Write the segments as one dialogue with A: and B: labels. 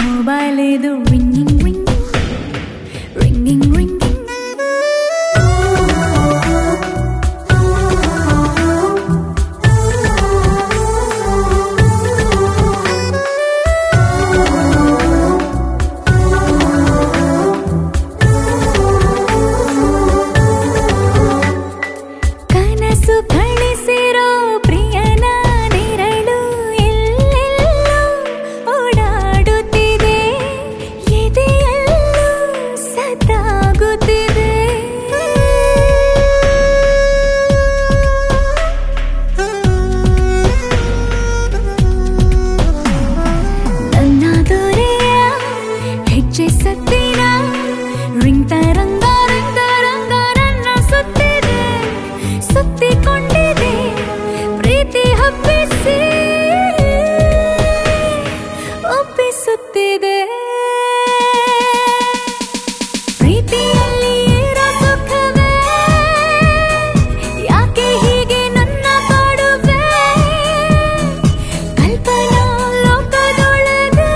A: mobile ಇದು ringing ringing ringing ringing ಕನಸು ಕಳಿಸಿರೋ ಪ್ರಿಯನ ನೆರಳು ಎಲ್ಲೆಲ್ಲೋ ಓಡಾಡುತ್ತಿದೆ ಎದೆಯಲ್ಲೂ ಸತಾಗುತ್ತಿದೆ ನನ್ನ ದೊರೆಯ ಹೆಜ್ಜೆ ಸತ್ತಿನ ರಿಂಗ್ ತರಂಗ ರಿಂಗ್ ತರಂಗ ನನ್ನ ಸುತ್ತಿದೆ ಸುತ್ತಿಕೊಂಡಿದೆ ಪ್ರೀತಿ ಹಬ್ಬಿಸಿ ಒಪ್ಪಿಸುತ್ತಿದೆ ಪ್ರೀತಿಯಲ್ಲಿ ಇರೋ ಸುಖವೇ ಯಾಕೆ ಹೀಗೆ ನನ್ನ ಕಾಡುವೆ ಕಲ್ಪನಾ ಲೋಕದೊಳಗೆ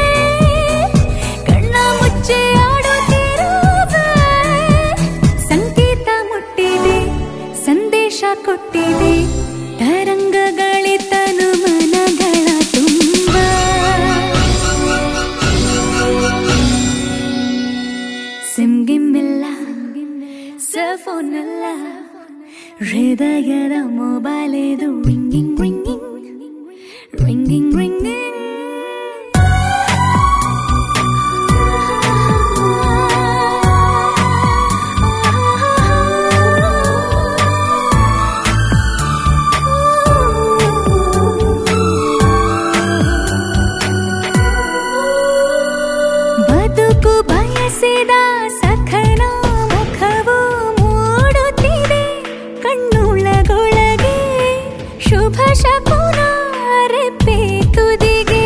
A: ಕಣ್ಣ ಮುಚ್ಚೆ ಆಡುತ್ತಿರುವೆ ಸಂಕೇತ ಮುಟ್ಟಿದೆ ಸಂದೇಶ ಕೊಟ್ಟಿದೆ ತರಂಗಗಳಿತನು ಮನಗಳ ತುಂಬ ಸಿಮ್ಗಿಮ್ಮಿಲ್ಲ ಸೆಲ್ಫೋನ್ ಅಲ್ಲ ಹೃದಯದ ಮೊಬೈಲ್ ಇದು ರಿಂಗಿಂಗ್ ರಿಂಗಿಂಗ್ ರಿಂಗಿಂಗ್ ರಿಂಗಿಂಗ್ ಬದುಕು ಬಯಸಿದ ಸಖನ ಮುಖವು ಮೂಡುತ್ತಿದೆ ಕಣ್ಣುಳಗೊಳಗೆ ಶುಭ ಶಕುನ ರೆಪ್ಪೆ ತುದಿಗೆ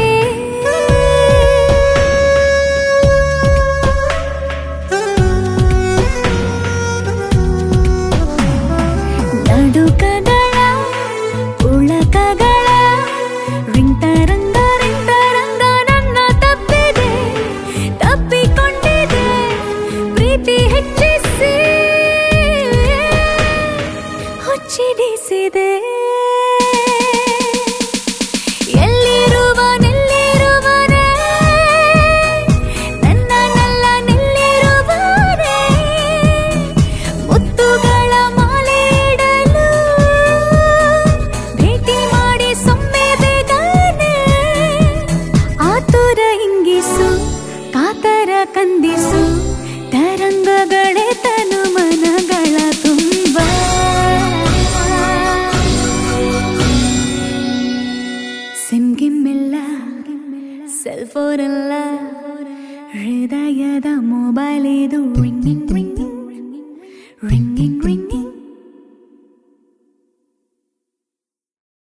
A: ನಡುಕಗಳ ಉಳಕಗಳ ರಿಂಗ್ ತರಂಗ ರಿಂಗ್ ತರಂಗ ನನ್ನ ತಪ್ಪಿದೆ ತಪ್ಪಿಕೊಂಡಿದೆ ಪ್ರೀತಿ ಹೆಚ್ಚಿಸಿ ಹುಚ್ಚಿಡಿಸಿದೆ ಎಲ್ಲಿರುವ ನಿಲ್ಲಿರುವನೇ ನನ್ನನ್ನೆಲ್ಲ ನಿಲ್ಲಿರುವನೇ ಮುತ್ತುಗಳ ಮಾಲೆ ಇಡಲು ಭೇಟಿ ಮಾಡಿ ಸೊಮ್ಮೆ ಬೇಗನೆ ಆತುರ ಇಂಗಿಸು ಕಾತರ ಕಂದಿಸು ತರಂಗಗಳೇ ತನು ಮನಗಳ ತುಂಬ ಸಿಮ್ಗಿಮ್ಮಿಲ್ಲ ಸೆಲ್ಫೋನಲ್ಲ ಹೃದಯದ ಮೊಬೈಲ್ ಇದು ರಿಂಗಿಂಗ್ ರಿಂಗಿಂಗ್ ರಿಂಗಿಂಗ್ ರಿಂಗಿಂಗ್